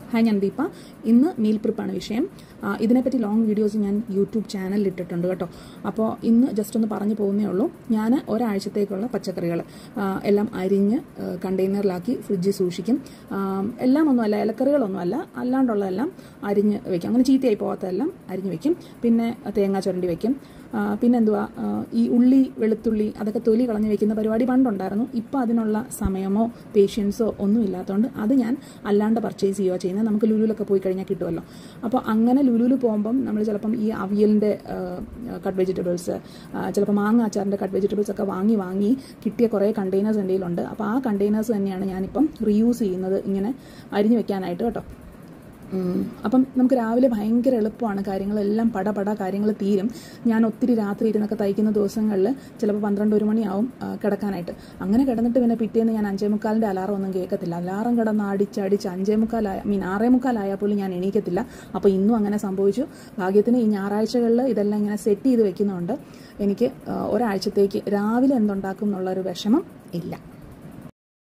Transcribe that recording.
Hi ഞാൻ ദീപ ഇന്ന് meal പ്രിപ്പാണ് വിഷയം ആ, ഇതിനെപ്പറ്റി ലോങ് വീഡിയോസ് ഞാൻ യൂട്യൂബ് ചാനലിൽ ഇട്ടിട്ടുണ്ട് കേട്ടോ അപ്പോൾ ഇന്ന് ജസ്റ്റ് ഒന്ന് പറഞ്ഞു പോകുന്നേ ഉള്ളൂ ഞാൻ ഒരാഴ്ചത്തേക്കുള്ള പച്ചക്കറികൾ എല്ലാം അരിഞ്ഞ് ആ, കണ്ടെയ്നറിലാക്കി ഫ്രിഡ്ജിൽ സൂക്ഷിക്കും ആ, എല്ലാം ഒന്നുമല്ല ഇലക്കറികളൊന്നുമല്ല അല്ലാണ്ടുള്ളതെല്ലാം അരിഞ്ഞ് വെക്കും അങ്ങനെ ചീത്തയായി പോകാത്തതെല്ലാം അരിഞ്ഞ് വെക്കും പിന്നെ തേങ്ങ ചുരണ്ടി വെക്കും ആ, പിന്നെന്തുവാ ആ, ഈ ഉള്ളി വെളുത്തുള്ളി അതൊക്കെ തൊലി കളഞ്ഞ് വെക്കുന്ന പരിപാടി പണ്ടുണ്ടായിരുന്നു ഇപ്പോൾ അതിനുള്ള സമയമോ പേഷ്യൻസോ ഒന്നും ഇല്ലാത്തതുകൊണ്ട് അത് ഞാൻ അല്ലാണ്ട് പർച്ചേസ് ചെയ്യുക ചെയ്യുന്നത് നമുക്ക് ലുലുലൊക്കെ പോയി കഴിഞ്ഞാൽ കിട്ടുമല്ലോ അപ്പോൾ അങ്ങനെ ലുലുലു പോകുമ്പം നമ്മൾ ചിലപ്പം ഈ അവിയലിൻ്റെ കട്ട് വെജിറ്റബിൾസ് ചിലപ്പോൾ മാങ്ങ അച്ചാറിൻ്റെ കട്ട് വെജിറ്റബിൾസ് ഒക്കെ വാങ്ങി വാങ്ങി കിട്ടിയ കുറേ കണ്ടെയ്നേഴ്സ് എൻ്റെ കയ്യിലുണ്ട് അപ്പോൾ ആ കണ്ടെയ്നേഴ്സ് തന്നെയാണ് ഞാനിപ്പം റീയൂസ് ചെയ്യുന്നത് ഇങ്ങനെ അരിഞ്ഞു വെക്കാനായിട്ട് കേട്ടോ ഉം. അപ്പം നമുക്ക് രാവിലെ ഭയങ്കര എളുപ്പമാണ് കാര്യങ്ങളെല്ലാം പട പട കാര്യങ്ങൾ തീരും ഞാൻ ഒത്തിരി രാത്രി ഇരുന്നൊക്കെ തയ്ക്കുന്ന ദിവസങ്ങളിൽ ചിലപ്പോൾ പന്ത്രണ്ട് ഒരു മണിയാവും ആ, കിടക്കാനായിട്ട് അങ്ങനെ കിടന്നിട്ട് പിന്നെ പിറ്റേന്ന് ഞാൻ അഞ്ചേ മുക്കാലിൻ്റെ അലാറം ഒന്നും കേൾക്കത്തില്ല അലാറം കിടന്ന് അടിച്ചടിച്ച് അഞ്ചേ മുക്കാലായ മീൻ ആറേ മുക്കാലായാൽ പോലും ഞാൻ എണീക്കത്തില്ല അപ്പോൾ ഇന്നും അങ്ങനെ സംഭവിച്ചു ഭാഗ്യത്തിന് ഈ ഞായറാഴ്ചകളിൽ ഇതെല്ലാം ഇങ്ങനെ സെറ്റ് ചെയ്ത് വെക്കുന്നതുകൊണ്ട് എനിക്ക് ആ, ഒരാഴ്ചത്തേക്ക് രാവിലെ എന്തുണ്ടാക്കും എന്നുള്ളൊരു വിഷമം ഇല്ല